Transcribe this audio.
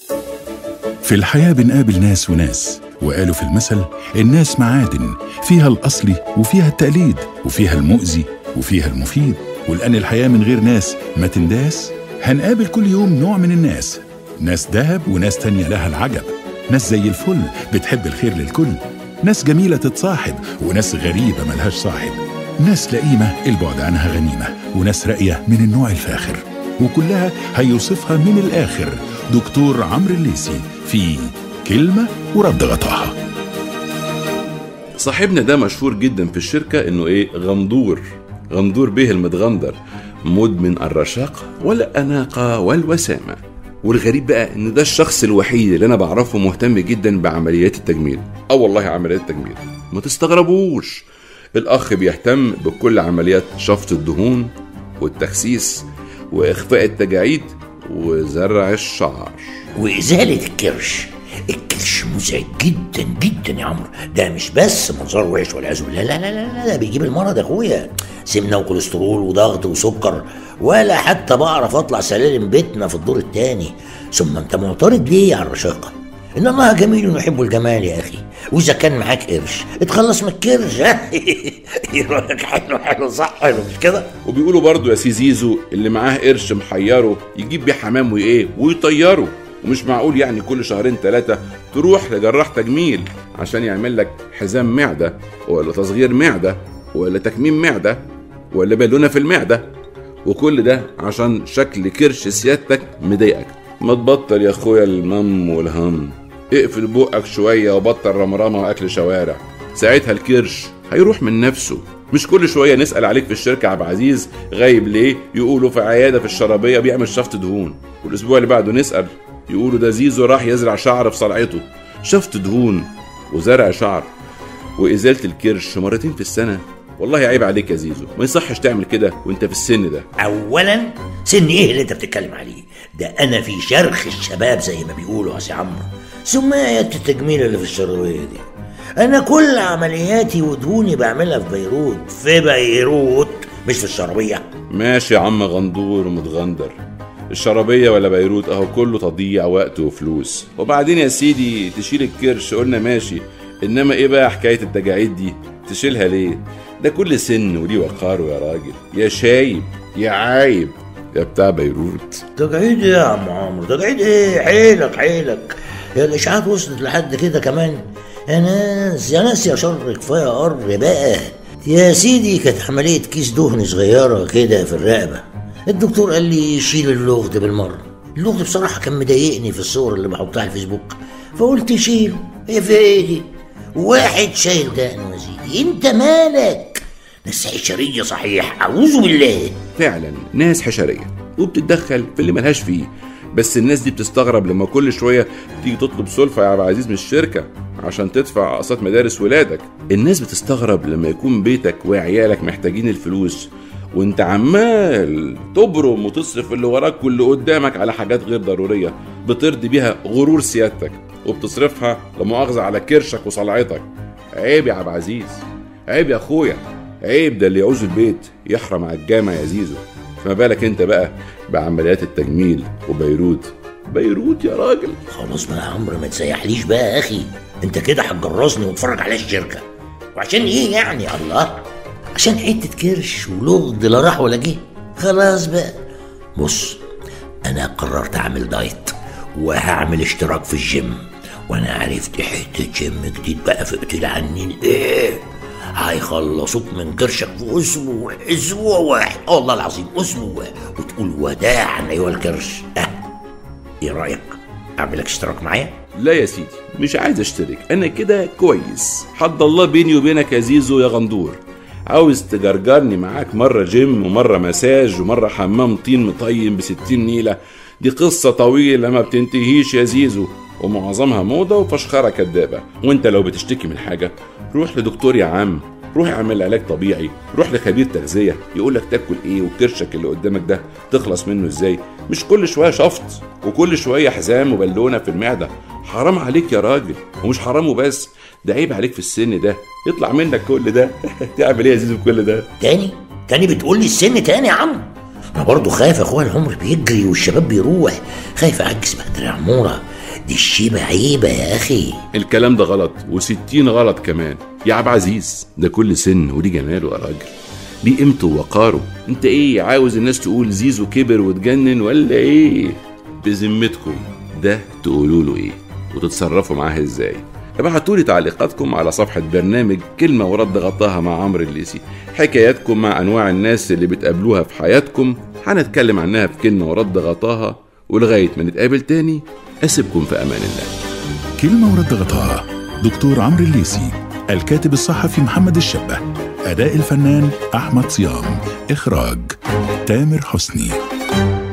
في الحياة بنقابل ناس وناس وقالوا في المثل الناس معادن فيها الأصلي وفيها التقليد وفيها المؤذي وفيها المفيد ولأن الحياة من غير ناس ما تنداس هنقابل كل يوم نوع من الناس ناس دهب وناس تانية لها العجب ناس زي الفل بتحب الخير للكل ناس جميلة تتصاحب وناس غريبة ملهاش صاحب ناس لئيمة البعد عنها غنيمة وناس راقية من النوع الفاخر وكلها هيوصفها من الآخر دكتور عمرو الليسي في كلمة ورد غطاها صاحبنا ده مشهور جدا في الشركة انه ايه غندور غندور به المتغندر مدمن الرشاقة والأناقة والوسامة والغريب بقى ان ده الشخص الوحيد اللي انا بعرفه مهتم جدا بعمليات التجميل اه والله عمليات التجميل ما تستغربوش الاخ بيهتم بكل عمليات شفط الدهون والتخسيس واخفاء التجاعيد وزرع الشعر وإزالة الكرش الكرش مزعج جدا جدا يا عمرو ده مش بس منظر وحش والعياذ بالله لا لا لا لا ده بيجيب المرض يا اخويا سمنه وكوليسترول وضغط وسكر ولا حتى بعرف اطلع سلالم بيتنا في الدور الثاني ثم انت معترض ليه على الرشاقه ان الله جميل يحب الجمال يا اخي واذا كان معاك قرش اتخلص من الكرش ها ايه رايك حلو حلو صح حلو مش كده وبيقولوا برضو يا سي زيزو اللي معاه قرش محيره يجيب بيه حمام وايه ويطيره ومش معقول يعني كل شهرين ثلاثة تروح لجراح تجميل عشان يعمل لك حزام معدة ولا تصغير معدة ولا تكميم معدة ولا بالونة في المعدة وكل ده عشان شكل كرش سيادتك مضايقك ما تبطل يا اخويا المم والهم اقفل بقك شوية وبطل رمرمة واكل شوارع ساعتها الكرش هيروح من نفسه مش كل شوية نسأل عليك في الشركة عبد العزيز غايب ليه يقولوا في عيادة في الشرابية بيعمل شفط دهون والأسبوع اللي بعده نسأل يقولوا ده زيزو راح يزرع شعر في صلعته شفط دهون وزرع شعر وإزالة الكرش مرتين في السنة والله عيب عليك يا زيزو ما يصحش تعمل كده وانت في السن ده اولا سن ايه اللي انت بتتكلم عليه ده انا في شرخ الشباب زي ما بيقولوا يا سي عمرو ثم ايات التجميل اللي في الشرابيه دي انا كل عملياتي ودهوني بعملها في بيروت في بيروت مش في الشرابيه ماشي يا عم غندور ومتغندر الشرابية ولا بيروت اهو كله تضييع وقت وفلوس وبعدين يا سيدي تشيل الكرش قلنا ماشي انما ايه بقى حكاية التجاعيد دي تشيلها ليه ده كل سن وليه وقاره يا راجل يا شايب يا عايب يا بتاع بيروت تجعيد ايه يا عم عمرو تجعيد ايه حيلك حيلك هي الاشاعات وصلت لحد كده كمان يا ناس يا ناس يا شر كفايه قر بقى يا سيدي كانت عمليه كيس دهن صغيره كده في الرقبه الدكتور قال لي شيل اللغد بالمره اللغد بصراحه كان مضايقني في الصور اللي بحطها على الفيسبوك فقلت شيل هي في ايه دي واحد شايل دقن وزيدي انت مالك ناس حشريه صحيح اعوذ بالله فعلا ناس حشرية وبتتدخل في اللي ملهاش فيه بس الناس دي بتستغرب لما كل شوية تيجي تطلب سلفة يا عبد العزيز من الشركة عشان تدفع أقساط مدارس ولادك الناس بتستغرب لما يكون بيتك وعيالك محتاجين الفلوس وانت عمال تبرم وتصرف اللي وراك واللي قدامك على حاجات غير ضرورية بترضي بيها غرور سيادتك وبتصرفها لمؤاخذة على كرشك وصلعتك عيب يا عبد العزيز عيب يا اخويا عيب ده اللي يعوز البيت يحرم على الجامع يا زيزو فما بالك انت بقى بعمليات التجميل وبيروت بيروت يا راجل خلاص بقى يا عمرو ما تسيحليش بقى يا اخي انت كده هتجرسني وتفرج على الشركه وعشان ايه يعني الله عشان حته كرش ولغد لا راح ولا جه خلاص بقى بص انا قررت اعمل دايت وهعمل اشتراك في الجيم وانا عرفت حته جيم جديد بقى في قتل عني ايه هيخلصوك من كرشك في اسبوع اسبوع واحد آه والله العظيم اسبوع واحد وتقول وداعا ايها الكرش اه ايه رايك اعمل لك اشتراك معايا لا يا سيدي مش عايز اشترك انا كده كويس حد الله بيني وبينك يا زيزو يا غندور عاوز تجرجرني معاك مرة جيم ومرة مساج ومرة حمام طين مطين بستين نيلة دي قصة طويلة ما بتنتهيش يا زيزو ومعظمها موضة وفشخرة كدابة وانت لو بتشتكي من حاجة روح لدكتور يا عم روح اعمل علاج طبيعي روح لخبير تغذية يقولك تاكل ايه وكرشك اللي قدامك ده تخلص منه ازاي مش كل شوية شفط وكل شوية حزام وبالونة في المعدة حرام عليك يا راجل ومش حرام وبس ده عيب عليك في السن ده يطلع منك كل ده تعمل ايه يا زيزو بكل ده تاني تاني بتقول لي السن تاني يا عم انا برضه خايف يا اخويا العمر بيجري والشباب بيروح خايف اعجز بدري يا عموره دي الشيبة عيبة يا أخي الكلام ده غلط وستين غلط كمان يا عبد عزيز ده كل سن وليه جماله يا راجل ليه قيمته ووقاره انت ايه عاوز الناس تقول زيزو كبر واتجنن ولا ايه بذمتكم ده تقولوا له ايه وتتصرفوا معاه ازاي ابعتوا لي تعليقاتكم على صفحة برنامج كلمة ورد غطاها مع عمرو الليسي حكاياتكم مع أنواع الناس اللي بتقابلوها في حياتكم هنتكلم عنها في كلمة ورد غطاها ولغاية ما نتقابل تاني أسيبكم في أمان الله كلمة ورد غطاها دكتور عمرو الليسي الكاتب الصحفي محمد الشبه أداء الفنان أحمد صيام إخراج تامر حسني